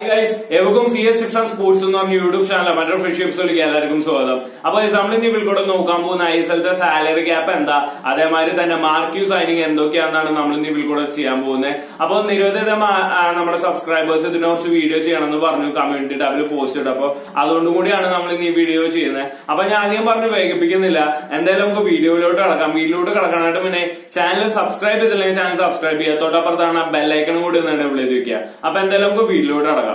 guys എവർക്കും C S six and sports എന്ന് പറഞ്ഞ യൂട്യൂബ് ചാനൽ മറ്റൊരു ഫ്രണ്ട്ഷിപ്സിലേക്ക് എല്ലാവർക്കും സ്വാഗതം അപ്പൊ നമ്മൾ ഇന്ന് ഇവിടെ കൂടെ നോക്കാൻ പോകുന്ന ഐ എസ് എൽത്തെ സാലറി ക്യാപ്പ് എന്താ അതേമാതിരി തന്നെ മാർക്യൂ സൈനിങ് എന്തൊക്കെയാണെന്നാണ് നമ്മൾ ഇന്ന് ഇതിൽ കൂടെ ചെയ്യാൻ പോകുന്നത് അപ്പൊ നിരവധി മാ- ആ, നമ്മുടെ സബ്സ്ക്രൈബേഴ്സ് ഇതിനെ കുറിച്ച് വീഡിയോ ചെയ്യണമെന്ന് പറഞ്ഞു കമ്മ്യൂണിറ്റി ടാബിൽ പോസ്റ്റ് ഇട്ടു അപ്പൊ അതുകൊണ്ടും കൂടിയാണ് നമ്മൾ ഇന്ന് ഈ വീഡിയോ ചെയ്യുന്നത് അപ്പൊ ഞാൻ ആദ്യം പറഞ്ഞ് വേഗിപ്പിക്കുന്നില്ല എന്തായാലും നമുക്ക് വീഡിയോയിലോട്ട് കിടക്കാം വീഡിയോയിലോട്ട് കിടക്കാനായിട്ട് പിന്നെ ചാനൽ സബ്സ്ക്രൈബ് ചെയ്തില്ലെങ്കിൽ ചാനൽ സബ്സ്ക്രൈബ് ചെയ്യുക തൊട്ടപ്പുറത്താണ് ബെല്ലൈക്കണും കൂടി ഒന്ന് എനേബിൾ ചെയ്ത് വെക്കുക അപ്പൊ എന്തായാലും നമുക്ക് വീഡിയോയിലോട്ട് കിടക്കാം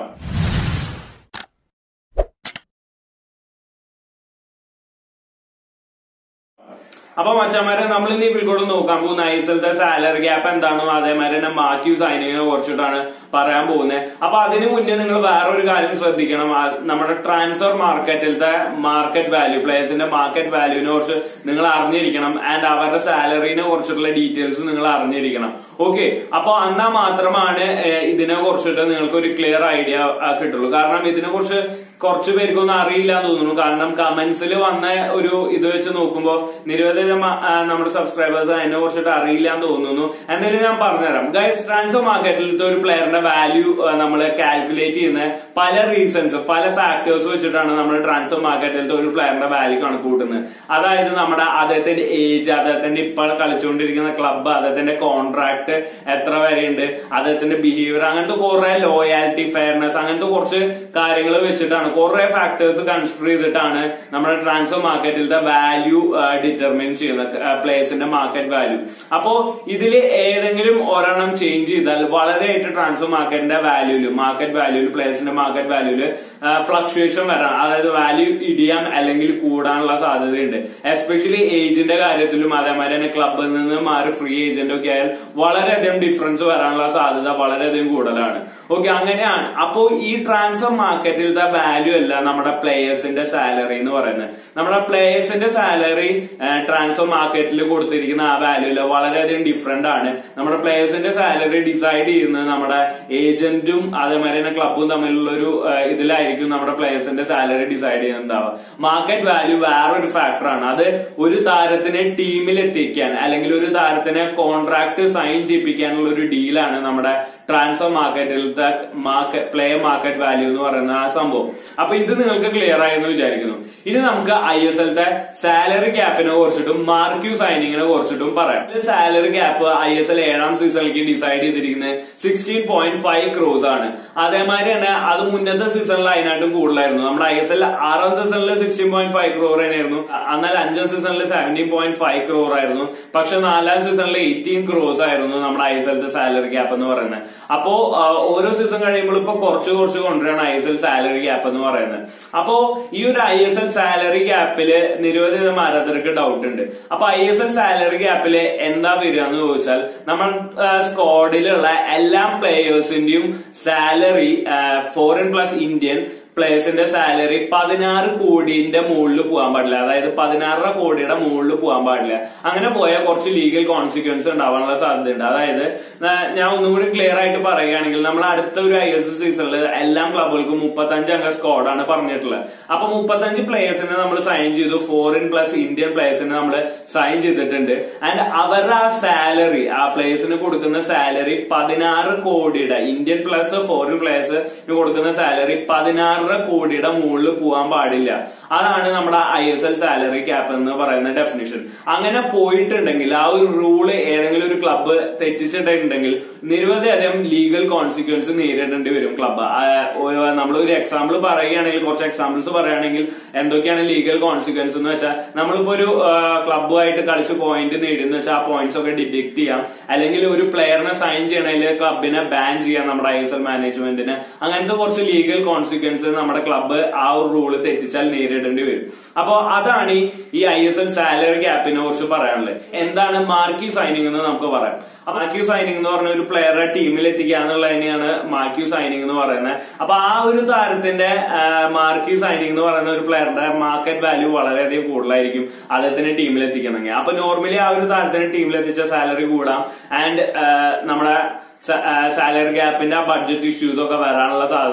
അപ്പൊ മച്ചന്മാരെ നമ്മൾ ഇന്ന് ഇതിൽ കൂടെ നോക്കാൻ പോകുന്ന ഐ എസ് എൽത്തെ സാലറി ഗ്യാപ്പ് എന്താണോ അതേമാതിരി തന്നെ മാത്യു സൈനിങ്ങിനെ കുറിച്ചിട്ടാണ് പറയാൻ പോകുന്നത് അപ്പൊ അതിന് മുന്നേ നിങ്ങൾ വേറൊരു കാര്യം ശ്രദ്ധിക്കണം ആ, നമ്മുടെ ട്രാൻസ്ഫർ മാർക്കറ്റിലത്തെ മാർക്കറ്റ് വാല്യൂ പ്ലേയേഴ്സിന്റെ മാർക്കറ്റ് വാല്യൂവിനെ കുറിച്ച് നിങ്ങൾ അറിഞ്ഞിരിക്കണം ആൻഡ് അവരുടെ സാലറിനെ കുറിച്ചിട്ടുള്ള ഡീറ്റെയിൽസ് നിങ്ങൾ അറിഞ്ഞിരിക്കണം ഓക്കെ അപ്പൊ എന്നാ മാത്രമാണ് ഏഹ്, ഇതിനെ കുറിച്ചിട്ട് നിങ്ങൾക്ക് ഒരു ക്ലിയർ ഐഡിയ കിട്ടുള്ളൂ കാരണം ഇതിനെ കുറിച്ച് കുറച്ചു പേർക്കൊന്നും അറിയില്ല എന്ന് തോന്നുന്നു കാരണം കമന്റ്സിൽ വന്ന ഒരു ഇത് വെച്ച് നോക്കുമ്പോൾ നിരവധി മ- ആ, നമ്മുടെ സബ്സ്ക്രൈബേഴ്സ് അതിനെ കുറിച്ചിട്ട് അറിയില്ല എന്ന് തോന്നുന്നു എന്തായാലും ഞാൻ പറഞ്ഞുതരാം ഗൈസ് ട്രാൻസ്ഫർ മാർക്കറ്റിലത്തെ ഒരു പ്ലെയറിന്റെ വാല്യൂ നമ്മൾ കാൽക്കുലേറ്റ് ചെയ്യുന്ന പല റീസൺസ് പല ഫാക്ടേഴ്സ് വെച്ചിട്ടാണ് നമ്മൾ ട്രാൻസ്ഫർ മാർക്കറ്റിലത്തെ ഒരു പ്ലെയറിന്റെ വാല്യൂ കണക്ക് കൂട്ടുന്നത് അതായത് നമ്മുടെ അദ്ദേഹത്തിന്റെ ഏജ് അദ്ദേഹത്തിന്റെ ഇപ്പോൾ കളിച്ചുകൊണ്ടിരിക്കുന്ന ക്ലബ്ബ് അദ്ദേഹത്തിന്റെ കോൺട്രാക്ട് എത്ര വരെയുണ്ട് അദ്ദേഹത്തിന്റെ ബിഹേവിയർ അങ്ങനത്തെ കുറെ ലോയാലിറ്റി ഫെയർനെസ് അങ്ങനത്തെ കുറച്ച് കാര്യങ്ങൾ വെച്ചിട്ടാണ് കുറെ ഫാക്ടേഴ്സ് കൺസിഡർ ചെയ്തിട്ടാണ് നമ്മുടെ ട്രാൻസ്ഫർ മാർക്കറ്റിലത്തെ വാല്യൂ ഡിറ്റർമിൻ ചെയ്യുന്നത് പ്ലേസിന്റെ മാർക്കറ്റ് വാല്യൂ അപ്പോ ഇതിൽ ഏതെങ്കിലും ഒരെണ്ണം ചേഞ്ച് ചെയ്താൽ വളരെയായിട്ട് ട്രാൻസ്ഫർ മാർക്കറ്റിന്റെ വാല്യൂല് മാർക്കറ്റ് വാല്യൂല് പ്ലേസിന്റെ മാർക്കറ്റ് വാല്യൂല് ഫ്ലക്ച്വേഷൻ വരാം അതായത് വാല്യൂ ഇടിയാം അല്ലെങ്കിൽ കൂടാനുള്ള സാധ്യതയുണ്ട് എസ്പെഷ്യലി ഏജിന്റെ കാര്യത്തിലും അതേമാതിരി തന്നെ ക്ലബിൽ നിന്ന് മാറി ഫ്രീ ഏജന്റ് ഒക്കെ ആയാൽ വളരെയധികം ഡിഫറൻസ് വരാനുള്ള സാധ്യത വളരെയധികം കൂടുതലാണ് ഓക്കെ അങ്ങനെയാണ് അപ്പോ ഈ ട്രാൻസ്ഫർ മാർക്കറ്റിലത്തെ വാല്യൂ അല്ല നമ്മുടെ പ്ലേയേഴ്സിന്റെ സാലറി എന്ന് പറയുന്നത് നമ്മുടെ പ്ലേയേഴ്സിന്റെ സാലറി ട്രാൻസ്ഫർ മാർക്കറ്റിൽ കൊടുത്തിരിക്കുന്ന ആ വാല്യൂല് വളരെയധികം ഡിഫറെന്റ് ആണ് നമ്മുടെ പ്ലേയേഴ്സിന്റെ സാലറി ഡിസൈഡ് ചെയ്യുന്നത് നമ്മുടെ ഏജന്റും അതേമാതിരി തന്നെ ക്ലബും തമ്മിലുള്ള ഒരു ഇതിലായിരിക്കും നമ്മുടെ പ്ലേയേഴ്സിന്റെ സാലറി ഡിസൈഡ് ചെയ്യുന്നുണ്ടാവുക മാർക്കറ്റ് വാല്യൂ വേറൊരു ഫാക്ടറാണ് അത് ഒരു താരത്തിനെ ടീമിൽ എത്തിക്കാൻ അല്ലെങ്കിൽ ഒരു താരത്തിനെ കോൺട്രാക്ട് സൈൻ ചെയ്യിപ്പിക്കാനുള്ള ഒരു ഡീലാണ് നമ്മുടെ ട്രാൻസ്ഫർ മാർക്കറ്റിലത്തെ മാർക്കറ്റ് പ്ലേ മാർക്കറ്റ് വാല്യൂ എന്ന് പറയുന്ന ആ സംഭവം അപ്പൊ ഇത് നിങ്ങൾക്ക് ക്ലിയർ ആയെന്ന് വിചാരിക്കുന്നു ഇനി നമുക്ക് ഐ എസ് എൽത്തെ സാലറി ക്യാപ്പിനെ കുറിച്ചിട്ടും മാർക്യൂ സൈനിങ്ങിനെ കുറിച്ചിട്ടും പറയാം salary cap I S L ഏഴാം സീസണിലേക്ക് ഡിസൈഡ് ചെയ്തിരിക്കുന്നത് സിക്സ്റ്റീൻ പോയിന്റ് ഫൈവ് ക്രോസ് ആണ് അതേമാതിരി തന്നെ അത് മുന്നത്തെ സീസണിൽ അതിനായിട്ടും കൂടുതലായിരുന്നു നമ്മുടെ ഐ എസ് എൽ ആറാം സീസണിൽ സിക്സ്റ്റീൻ പോയിന്റ് ഫൈവ് ക്രോർ തന്നെയായിരുന്നു എന്നാൽ അഞ്ചാം സീസണിൽ സെവൻറ്റീൻ പോയിന്റ് ഫൈവ് ക്രോർ ആയിരുന്നു പക്ഷെ നാലാം സീസണിൽ എയ്റ്റീൻ ക്രോസ് ആയിരുന്നു നമ്മുടെ ഐ എസ് എൽത്തെ സാലറി ക്യാപ്പ് എന്ന് പറയുന്നത് അപ്പോ ആ, ഓരോ സീസൺ കഴിയുമ്പോൾ ഇപ്പൊ കുറച്ച് കുറച്ച് കൊണ്ടുവരാണ് I S L salary cap എന്ന് പറയുന്നത് അപ്പോ ഈ ഒരു ഐ എസ് എൽ സാലറി ക്യാപ്പില് നിരവധി ആരാധകർക്ക് ഡൗട്ട് ഉണ്ട് അപ്പൊ ഐ എസ് എൽ സാലറി ക്യാപ്പില് എന്താ വരിക എന്ന് ചോദിച്ചാൽ നമ്മൾ സ്ക്വാഡിലുള്ള എല്ലാ പ്ലേയേഴ്സിന്റെയും സാലറി ഫോറിൻ പ്ലസ് ഇന്ത്യൻ പ്ലേയേഴ്സിന്റെ സാലറി പതിനാറ് കോടിന്റെ മുകളിൽ പോകാൻ പാടില്ല അതായത് പതിനാറര കോടിയുടെ മുകളിൽ പോകാൻ പാടില്ല അങ്ങനെ പോയാൽ കുറച്ച് ലീഗൽ കോൺസിക്വൻസ് ഉണ്ടാവാനുള്ള സാധ്യതയുണ്ട് അതായത് ആ, ഞാൻ ഒന്നും കൂടി ക്ലിയർ ആയിട്ട് പറയുകയാണെങ്കിൽ നമ്മൾ അടുത്ത ഒരു ഐ എസ് എസ് സീസണിൽ എല്ലാ ക്ലബുകൾക്കും മുപ്പത്തഞ്ച് അംഗ സ്ക്വാഡാണ് പറഞ്ഞിട്ടുള്ളത് അപ്പൊ മുപ്പത്തഞ്ച് പ്ലേയേഴ്സിനെ നമ്മൾ സൈൻ ചെയ്തു ഫോറിൻ പ്ലസ് ഇന്ത്യൻ പ്ലേയേഴ്സിനെ നമ്മൾ സൈൻ ചെയ്തിട്ടുണ്ട് ആൻഡ് അവരുടെ ആ സാലറി ആ പ്ലേയേഴ്സിന് കൊടുക്കുന്ന സാലറി പതിനാറ് കോടിയുടെ ഇന്ത്യൻ പ്ലസ് ഫോറിൻ പ്ലേയേഴ്സിന് കൊടുക്കുന്ന സാലറി പതിനാറര കോടിയുടെ മുകളിൽ പോകാൻ പാടില്ല അതാണ് നമ്മുടെ I S L salary cap എന്ന് പറയുന്ന ഡെഫിനിഷൻ അങ്ങനെ പോയിട്ടുണ്ടെങ്കിൽ ആ ഒരു റൂള് ഏതെങ്കിലും ഒരു ക്ലബ്ബ് തെറ്റിച്ചിട്ടുണ്ടെങ്കിൽ നിരവധി അധികം ലീഗൽ കോൺസിക്വൻസ് നേരിടേണ്ടി വരും ക്ലബ്ബ് നമ്മൾ ഒരു എക്സാമ്പിൾ പറയുകയാണെങ്കിൽ കുറച്ച് എക്സാമ്പിൾസ് പറയുകയാണെങ്കിൽ എന്തൊക്കെയാണ് ലീഗൽ കോൺസിക്വൻസ് എന്ന് വെച്ചാൽ നമ്മളിപ്പോ ഒരു ക്ലബ്ബുമായിട്ട് കളിച്ച് പോയിന്റ് നേടിയെന്ന് വെച്ചാൽ ആ പോയിന്റ്സ് ഒക്കെ ഡിഡക്ട് ചെയ്യാം അല്ലെങ്കിൽ ഒരു പ്ലെയറിനെ സൈൻ ചെയ്യണമെങ്കിൽ ക്ലബിനെ ബാൻ ചെയ്യാം നമ്മുടെ ഐ എസ് എൽ മാനേജ്മെന്റിന് അങ്ങനത്തെ കുറച്ച് ലീഗൽ കോൺസിക്വൻസ് നമ്മുടെ ക്ലബ്ബ് ആ ഒരു റൂള് തെറ്റിച്ചാൽ നേരിടേണ്ടി വരും അപ്പോ അതാണ് ഈ- ഈ ഐ എസ് എൽ സാലറി ക്യാപ്പിനെ കുറിച്ച് പറയാനുള്ളത് എന്താണ് മാർക്കി സൈനിങ് എന്ന് നമുക്ക് പറയാം അപ്പൊ മാർക്യൂ സൈനിങ് എന്ന് പറഞ്ഞ ഒരു പ്ലെയറെ ടീമിൽ എത്തിക്കുക എന്നുള്ളതിനെയാണ് മാർക്യൂ സൈനിങ് എന്ന് പറയുന്നത് അപ്പൊ ആ ഒരു താരത്തിന്റെ മാർക്യൂ സൈനിങ് എന്ന് പറയുന്ന ഒരു പ്ലെയറുടെ മാർക്കറ്റ് വാല്യൂ വളരെയധികം കൂടുതലായിരിക്കും അദ്ദേഹത്തിന് ടീമിൽ എത്തിക്കണമെങ്കിൽ അപ്പൊ നോർമലി ആ ഒരു താരത്തിന് ടീമിൽ എത്തിച്ച സാലറി കൂടാം ആൻഡ് നമ്മുടെ സാലറി ഗ്യാപ്പിന്റെ ആ ബഡ്ജറ്റ് ഇഷ്യൂസ് ഒക്കെ വരാനുള്ള സാധ്യത വളരെ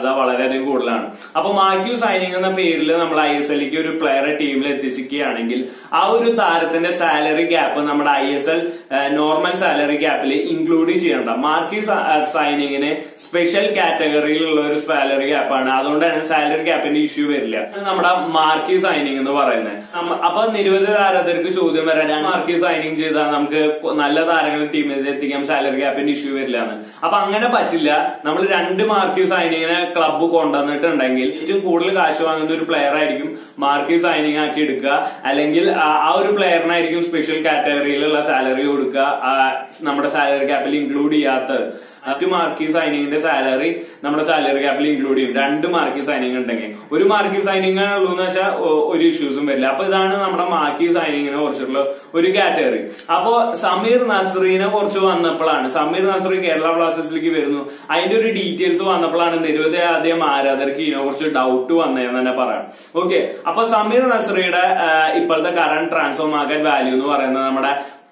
വളരെയധികം കൂടുതലാണ് അപ്പൊ മാക്യു സൈനിങ് എന്ന പേരിൽ നമ്മൾ ഐ എസ് എല്ലിക്ക് ഒരു പ്ലെയറെ ടീമിൽ എത്തിച്ചിരിക്കുകയാണെങ്കിൽ ആ ഒരു താരത്തിന്റെ സാലറി ഗ്യാപ്പ് നമ്മുടെ I S L normal salary ഗ്യാപ്പിൽ ഇൻക്ലൂഡ് ചെയ്യണ്ട മാർക്കി സൈനിങ്ങിന് സ്പെഷ്യൽ കാറ്റഗറിയിലുള്ള ഒരു സാലറി ഗ്യാപ്പാണ് അതുകൊണ്ട് തന്നെ സാലറി ഗ്യാപ്പിന്റെ ഇഷ്യൂ വരില്ല ഇത് നമ്മുടെ മാർക്കി സൈനിങ് എന്ന് പറയുന്നത് നമ്മ- അപ്പൊ നിരവധി താരങ്ങൾക്ക് ചോദ്യം വരാൻ ഞാൻ മാർക്കി സൈനിങ് ചെയ്താൽ നമുക്ക് നല്ല താരങ്ങളെ ടീമിൽ എത്തിക്കാം സാലറി ഗ്യാപ്പിന്റെ ഇഷ്യൂ വരില്ല എന്ന് അപ്പൊ അങ്ങനെ പറ്റില്ല നമ്മൾ രണ്ട് മാർക്കി സൈനിങ്ങിനെ ക്ലബ്ബ് കൊണ്ടുവന്നിട്ടുണ്ടെങ്കിൽ ഏറ്റവും കൂടുതൽ കാശ് വാങ്ങുന്ന ഒരു പ്ലെയർ ആയിരിക്കും മാർക്കി സൈനിങ് ആക്കി എടുക്കുക അല്ലെങ്കിൽ ആ ആ ഒരു പ്ലെയറിനായിരിക്കും സ്പെഷ്യൽ കാറ്റഗറിയിലുള്ള സാലറി കൊടുക്കുക ആ നമ്മുടെ സാലറി ക്യാപ്പിൽ ഇൻക്ലൂഡ് ചെയ്യാത്തത് മറ്റു മാർക്കി സൈനിങ്ങിന്റെ സാലറി നമ്മുടെ സാലറി ക്യാപ്പിൽ ഇൻക്ലൂഡ് ചെയ്യും രണ്ട് മാർക്കി സൈനിങ് ഉണ്ടെങ്കിൽ ഒരു മാർക്കി സൈനിങ് ഉള്ളൂ എന്ന് വെച്ചാൽ ഒരു ഇഷ്യൂസും വരില്ല അപ്പൊ ഇതാണ് നമ്മുടെ മാർക്കി സൈനിങ്ങിനെ കുറിച്ചുള്ള ഒരു കാറ്റഗറി അപ്പോ സമീർ നസ്രീനെ കുറിച്ച് വന്നപ്പോഴാണ് സമീർ നസ്രി കേരള ബ്ലാസ്റ്റേഴ്സിലേക്ക് വരുന്നു അതിന്റെ ഒരു ഡീറ്റെയിൽസ് വന്നപ്പോഴാണ് നിരവധി ആദ്യം ആരാധകർക്ക് ഇതിനെ കുറിച്ച് ഡൗട്ട് വന്നതെന്ന് തന്നെ പറയാം ഓക്കെ അപ്പൊ സമീർ നസ്രിയുടെ ആ, ഇപ്പോഴത്തെ കറന്റ് ട്രാൻസ്ഫോർ മാർക്കറ്റ് വാല്യൂ എന്ന് പറയുന്നത് നമ്മുടെ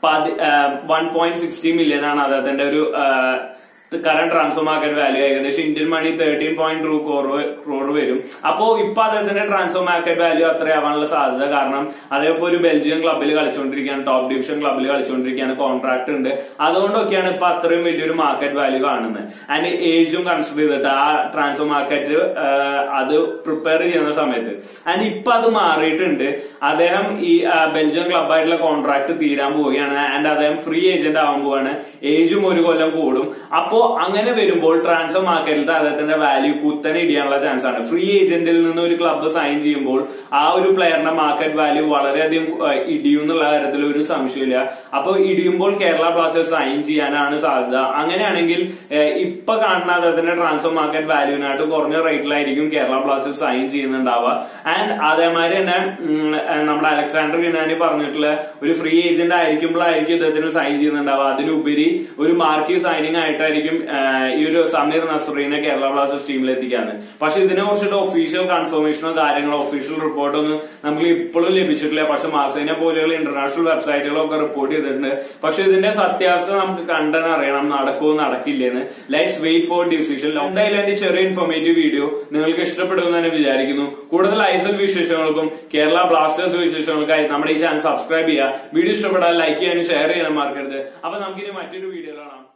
വൺ പോയിന്റ് സിക്സ്റ്റി മില്യൺ ആണ് അദ്ദേഹത്തിന്റെ ഒരു കറന്റ് ട്രാൻസ്ഫർ മാർക്കറ്റ് വാല്യൂ ഏകദേശം Indian money thirteen point two crore വരും അപ്പോ ഇപ്പൊ അദ്ദേഹത്തിന്റെ ട്രാൻസ്ഫർ മാർക്കറ്റ് വാല്യൂ അത്രയാവാനുള്ള സാധ്യത കാരണം അതേപോലെ ഒരു ബെൽജിയം ക്ലബ്ബിൽ കളിച്ചുകൊണ്ടിരിക്കുകയാണ് ടോപ്പ് ഡിവിഷൻ ക്ലബ്ബിൽ കളിച്ചുകൊണ്ടിരിക്കുകയാണ് കോൺട്രാക്ട് ഉണ്ട് അതുകൊണ്ടൊക്കെയാണ് ഇപ്പൊ അത്രയും വലിയൊരു മാർക്കറ്റ് വാല്യൂ കാണുന്നത് ആൻഡ് ഏജും കൺസിഡർ ചെയ്തിട്ട് ആ ട്രാൻസ്ഫർ മാർക്കറ്റ് അത് പ്രിപ്പയർ ചെയ്യുന്ന സമയത്ത് ആൻഡ് ഇപ്പൊ അത് മാറിയിട്ടുണ്ട് അദ്ദേഹം ഈ ആ, ബെൽജിയം ക്ലബ്ബായിട്ടുള്ള കോൺട്രാക്ട് തീരാൻ പോവുകയാണ് ആൻഡ് അദ്ദേഹം ഫ്രീ ഏജന്റ് ആവാൻ പോവാണ് ഏജും ഒരു കൊല്ലം കൂടും അപ്പോ അങ്ങനെ വരുമ്പോൾ ട്രാൻസ്ഫർ മാർക്കറ്റിൽ അദ്ദേഹത്തിന്റെ വാല്യൂ കുത്തനെ ഇടിയാനുള്ള ചാൻസ് ആണ് ഫ്രീ ഏജന്റിൽ നിന്ന് ഒരു ക്ലബ്ബ് സൈൻ ചെയ്യുമ്പോൾ ആ ഒരു പ്ലെയറിന്റെ മാർക്കറ്റ് വാല്യൂ വളരെയധികം ആ, ഇടിയും എന്നുള്ള കാര്യത്തിൽ ഒരു സംശയമില്ല അപ്പൊ ഇടിയുമ്പോൾ കേരള ബ്ലാസ്റ്റേഴ്സ് സൈൻ ചെയ്യാനാണ് സാധ്യത അങ്ങനെയാണെങ്കിൽ ഏഹ്, ഇപ്പൊ കാണുന്ന അദ്ദേഹത്തിന്റെ ട്രാൻസ്ഫർ മാർക്കറ്റ് വാല്യൂവിനായിട്ട് കുറഞ്ഞ റേറ്റിലായിരിക്കും കേരള ബ്ലാസ്റ്റേഴ്സ് സൈൻ ചെയ്യുന്നുണ്ടാവുക ആൻഡ് അതേമാതിരി തന്നെ ഉം, ഏഹ്, നമ്മുടെ അലക്സാണ്ടർ ഗിനാനി പറഞ്ഞിട്ടുള്ള ഒരു ഫ്രീ ഏജന്റ് ആയിരിക്കുമ്പോഴായിരിക്കും ഇദ്ദേഹത്തിന് സൈൻ ചെയ്യുന്നുണ്ടാവുക അതിലുപരി ഒരു മാർക്കി സൈനിങ് ആയിട്ടായിരിക്കും ഏഹ്, ഈ ഒരു സമീർ നസ്രീനെ കേരള ബ്ലാസ്റ്റേഴ്സ് ടീമിൽ എത്തിക്കാന്ന് പക്ഷെ ഇതിനെ കുറിച്ചിട്ട് ഒഫീഷ്യൽ കൺഫർമേഷനോ കാര്യങ്ങളോ ഒഫീഷ്യൽ റിപ്പോർട്ടോ ഒന്നും നമുക്ക് ഇപ്പോഴും ലഭിച്ചിട്ടില്ല പക്ഷെ മാസേനെ പോലെയുള്ള ഇന്റർനാഷണൽ വെബ്സൈറ്റുകളൊക്കെ റിപ്പോർട്ട് ചെയ്തിട്ടുണ്ട് പക്ഷെ ഇതിന്റെ സത്യാവസ്ഥ നമുക്ക് കണ്ടെന്ന് അറിയണം നടക്കുമോ നടക്കില്ലെന്ന് ലെറ്റ്സ് വെയിറ്റ് ഫോർ ഡിസിഷൻ എന്തായാലും എന്റെ ചെറിയ ഇൻഫോർമേറ്റീവ് വീഡിയോ നിങ്ങൾക്ക് ഇഷ്ടപ്പെടുമെന്ന് തന്നെ വിചാരിക്കുന്നു കൂടുതൽ ഐസൽ വിശേഷങ്ങൾക്കും കേരള ബ്ലാസ്റ്റേഴ്സ് വിശേഷങ്ങൾക്കായി നമ്മുടെ ഈ ചാനൽ സബ്സ്ക്രൈബ് ചെയ്യുക വീഡിയോ ഇഷ്ടപ്പെട്ടാൽ ലൈക്ക് ചെയ്യാനും ഷെയർ ചെയ്യാനും മറക്കരുത് അപ്പൊ നമുക്കിനി മറ്റൊരു വീഡിയോ കാണാം